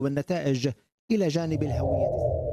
والنتائج إلى جانب الهوية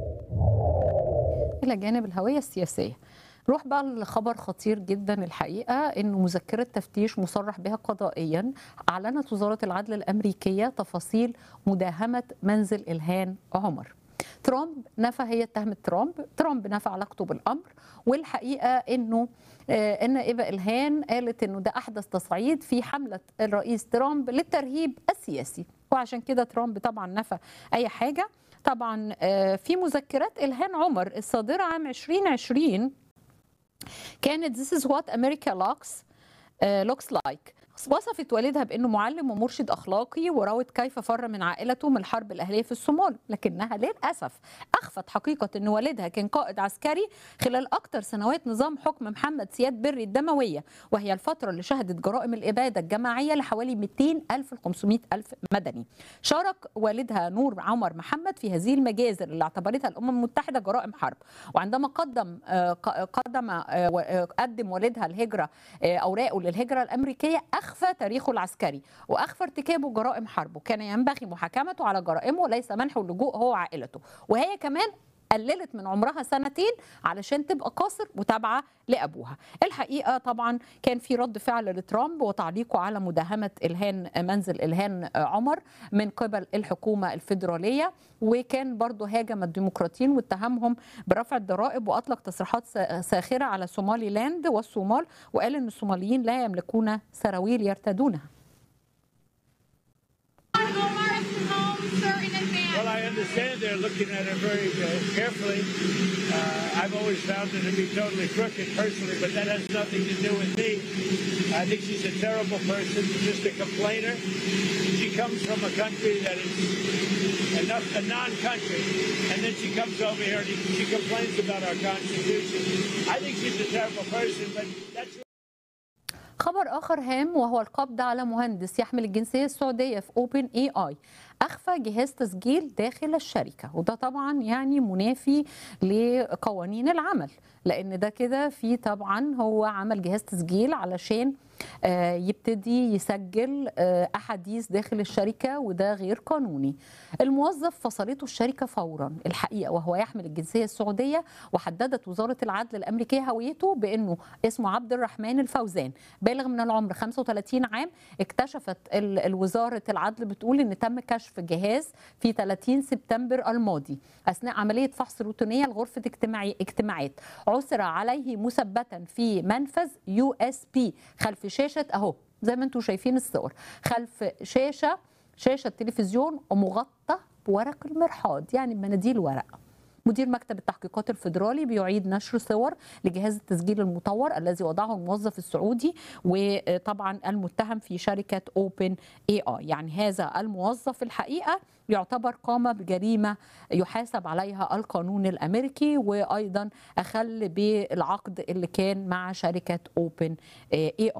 الى جانب الهويه السياسيه نروح بقى لخبر خطير جدا الحقيقه انه مذكره تفتيش مصرح بها قضائيا اعلنت وزاره العدل الامريكيه تفاصيل مداهمه منزل الهان عمر ترامب نفى هي اتهمت ترامب ترامب نفى علاقته بالامر والحقيقه انه آه، ان ايفا الهان قالت انه ده احدث تصعيد في حمله الرئيس ترامب للترهيب السياسي وعشان كده ترامب طبعا نفى اي حاجه طبعا آه، في مذكرات الهان عمر الصادره عام 2020 كانت This is what America looks uh, looks like وصفت والدها بانه معلم ومرشد اخلاقي وراود كيف فر من عائلته من الحرب الاهليه في الصومال لكنها للاسف اخفت حقيقه ان والدها كان قائد عسكري خلال اكثر سنوات نظام حكم محمد سياد بري الدمويه وهي الفتره اللي شهدت جرائم الاباده الجماعيه لحوالي 200 الف ل 500 الف مدني شارك والدها نور عمر محمد في هذه المجازر اللي اعتبرتها الامم المتحده جرائم حرب وعندما قدم آه، ق- قدم آه، و- آه، قدم والدها الهجره آه، اوراقه للهجره الامريكيه اخفى تاريخه العسكري واخفى ارتكابه جرائم حرب وكان ينبغي محاكمته على جرائمه وليس منحه اللجوء هو وعائلته وهي كمان قللت من عمرها سنتين علشان تبقى قاصر وتابعه لابوها. الحقيقه طبعا كان في رد فعل لترامب وتعليقه على مداهمه الهان منزل الهان عمر من قبل الحكومه الفيدراليه وكان برضه هاجم الديمقراطيين واتهمهم برفع الضرائب واطلق تصريحات سا- ساخره على سومالي لاند والصومال وقال ان الصوماليين لا يملكون سراويل يرتدونها. Omar is from home, sir, in advance. Well, I understand they're looking at it very uh, carefully. Uh, I've always found her to be totally crooked personally, but that has nothing to do with me. I think she's a terrible person, just a complainer. She comes from a country that is enough, a non-country, and then she comes over here and she complains about our Constitution. I think she's a terrible person, but that's. خبر اخر هام وهو القبض على مهندس يحمل الجنسيه السعوديه في اوبن اي اي اخفى جهاز تسجيل داخل الشركه وده طبعا يعني منافي لقوانين العمل لان ده كده في طبعا هو عمل جهاز تسجيل علشان آه، يبتدي يسجل آه، احاديث داخل الشركه وده غير قانوني الموظف فصلته الشركه فورا الحقيقه وهو يحمل الجنسيه السعوديه وحددت وزاره العدل الامريكيه هويته بانه اسمه عبد الرحمن الفوزان بالغ من العمر 35 عام اكتشفت ال- الوزاره العدل بتقول ان تم كشف جهاز في 30 سبتمبر الماضي اثناء عمليه فحص روتينيه لغرفه اجتماعي اجتماعات عثر عليه مثبتا في منفذ يو اس بي خلف شاشه اهو زي ما انتم شايفين الصور خلف شاشه شاشه تلفزيون ومغطى بورق المرحاض يعني بمناديل ورق مدير مكتب التحقيقات الفيدرالي بيعيد نشر صور لجهاز التسجيل المطور الذي وضعه الموظف السعودي وطبعا المتهم في شركه اوبن اي اي يعني هذا الموظف الحقيقه يعتبر قام بجريمه يحاسب عليها القانون الامريكي وايضا اخل بالعقد اللي كان مع شركه اوبن اي اي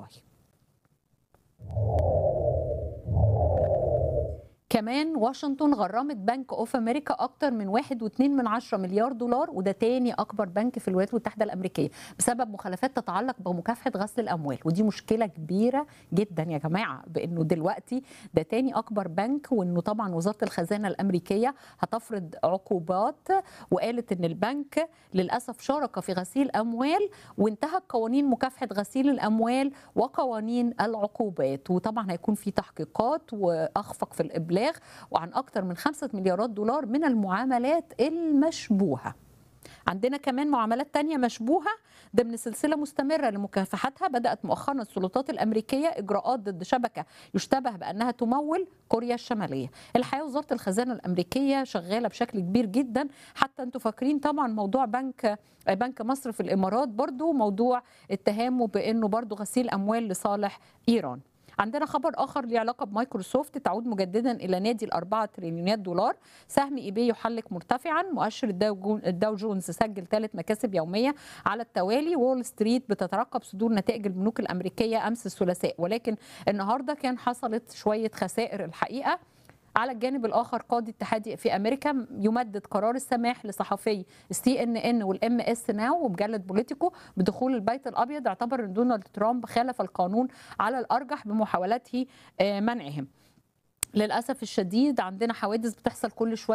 كمان واشنطن غرمت بنك اوف امريكا اكتر من 1.2 من عشرة مليار دولار وده تاني اكبر بنك في الولايات المتحده الامريكيه بسبب مخالفات تتعلق بمكافحه غسل الاموال ودي مشكله كبيره جدا يا جماعه بانه دلوقتي ده تاني اكبر بنك وانه طبعا وزاره الخزانه الامريكيه هتفرض عقوبات وقالت ان البنك للاسف شارك في غسيل اموال وانتهك قوانين مكافحه غسيل الاموال وقوانين العقوبات وطبعا هيكون في تحقيقات واخفق في الابلاغ وعن اكثر من خمسة مليارات دولار من المعاملات المشبوهه عندنا كمان معاملات تانية مشبوهة ضمن سلسلة مستمرة لمكافحتها بدأت مؤخرا السلطات الأمريكية إجراءات ضد شبكة يشتبه بأنها تمول كوريا الشمالية الحقيقة وزارة الخزانة الأمريكية شغالة بشكل كبير جدا حتى أنتوا فاكرين طبعا موضوع بنك بنك مصر في الإمارات برضو موضوع اتهامه بأنه برضو غسيل أموال لصالح إيران عندنا خبر اخر له علاقه بمايكروسوفت تعود مجددا الى نادي الأربعة تريليونات دولار سهم ايباي يحلق مرتفعا مؤشر الداو جو- الداو جونز سجل ثالث مكاسب يوميه على التوالي وول ستريت بتترقب صدور نتائج البنوك الامريكيه امس الثلاثاء ولكن النهارده كان حصلت شويه خسائر الحقيقه على الجانب الاخر قاضي اتحادي في امريكا يمدد قرار السماح لصحفي السي ان ان والام اس ناو ومجله بوليتيكو بدخول البيت الابيض اعتبر ان دونالد ترامب خالف القانون على الارجح بمحاولته آه، منعهم للاسف الشديد عندنا حوادث بتحصل كل شويه